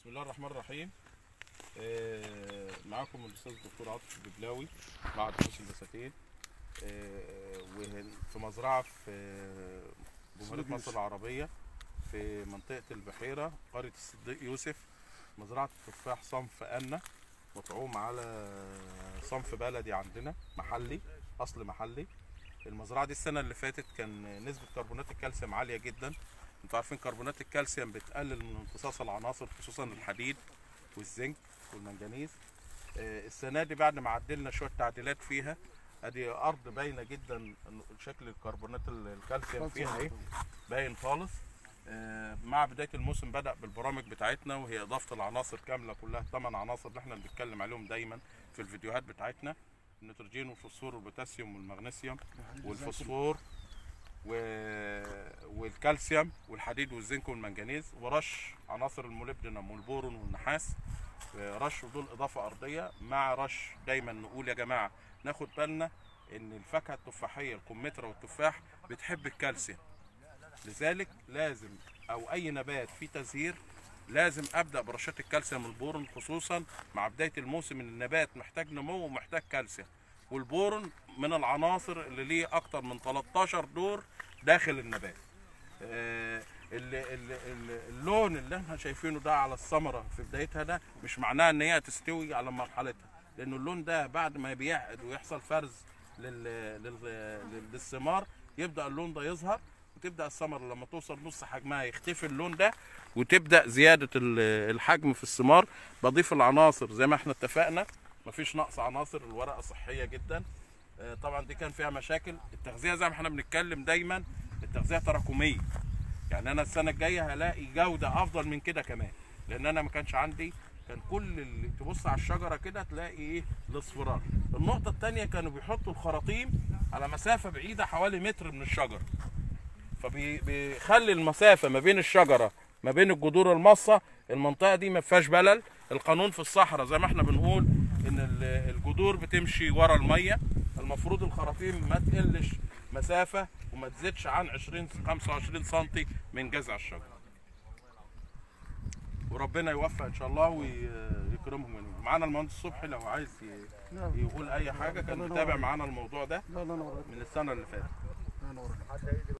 بسم الله الرحمن الرحيم آه، معاكم الاستاذ الدكتور عاطف الببلاوي معهد بحوث البساتين آه، وهن- في مزرعه في آه، جمهوريه مصر العربيه في منطقه البحيره قريه الصديق يوسف مزرعه التفاح صنف أنا مطعوم على صنف بلدي عندنا محلي اصل محلي المزرعه دي السنه اللي فاتت كان نسبه كربونات الكالسيوم عاليه جدا انتوا عارفين كربونات الكالسيوم بتقلل من امتصاص العناصر خصوصا الحديد والزنك والمنجنيز آه، السنه دي بعد ما عدلنا شويه تعديلات فيها ادي ارض باينه جدا إن شكل الكربونات ال- الكالسيوم فيها ايه باين خالص آه، مع بدايه الموسم بدا بالبرامج بتاعتنا وهي اضافه العناصر كامله كلها ثمان عناصر اللي احنا بنتكلم عليهم دايما في الفيديوهات بتاعتنا النيتروجين والفوسفور والبوتاسيوم والمغنيسيوم والفوسفور و... والكالسيوم والحديد والزنك والمنجنيز ورش عناصر الموليبدينم والبورون والنحاس رش ودول اضافه ارضيه مع رش دايما نقول يا جماعه ناخد بالنا ان الفاكهه التفاحيه الكمثرى والتفاح بتحب الكالسيوم لذلك لازم او اي نبات فيه تزهير لازم ابدا برشات الكالسيوم البورون خصوصا مع بدايه الموسم إن النبات محتاج نمو ومحتاج كالسيوم والبورون من العناصر اللي ليه اكتر من 13 دور داخل النبات آه، ال- ال- ال- اللون اللي احنا شايفينه ده على الثمره في بدايتها ده مش معناه ان هي تستوي على مرحلتها لان اللون ده بعد ما بيعقد ويحصل فرز لل... لل... للثمار يبدا اللون ده يظهر وتبدا الثمره لما توصل نص حجمها يختفي اللون ده وتبدا زياده ال- الحجم في الثمار بضيف العناصر زي ما احنا اتفقنا مفيش نقص عناصر الورقه صحيه جدا آه، طبعا دي كان فيها مشاكل التغذيه زي ما احنا بنتكلم دايما التغذيه تراكميه يعني انا السنه الجايه هلاقي جوده افضل من كده كمان لان انا ما كانش عندي كان كل اللي تبص على الشجره كده تلاقي ايه الاصفرار النقطه الثانيه كانوا بيحطوا الخراطيم على مسافه بعيده حوالي متر من الشجره فبيخلي المسافه ما بين الشجره ما بين الجذور المصه المنطقه دي ما فيهاش بلل القانون في الصحراء زي ما احنا بنقول ان ال- الجذور بتمشي ورا الميه المفروض الخراطيم ما تقلش مسافه وما تزيدش عن 20 25 سم من جذع الشجره وربنا يوفق ان شاء الله ويكرمهم منهم معانا المهندس صبحي لو عايز ي- نعم. يقول اي حاجه كان الله متابع ينور. معانا الموضوع ده لا لا نور من السنه اللي فاتت لا نور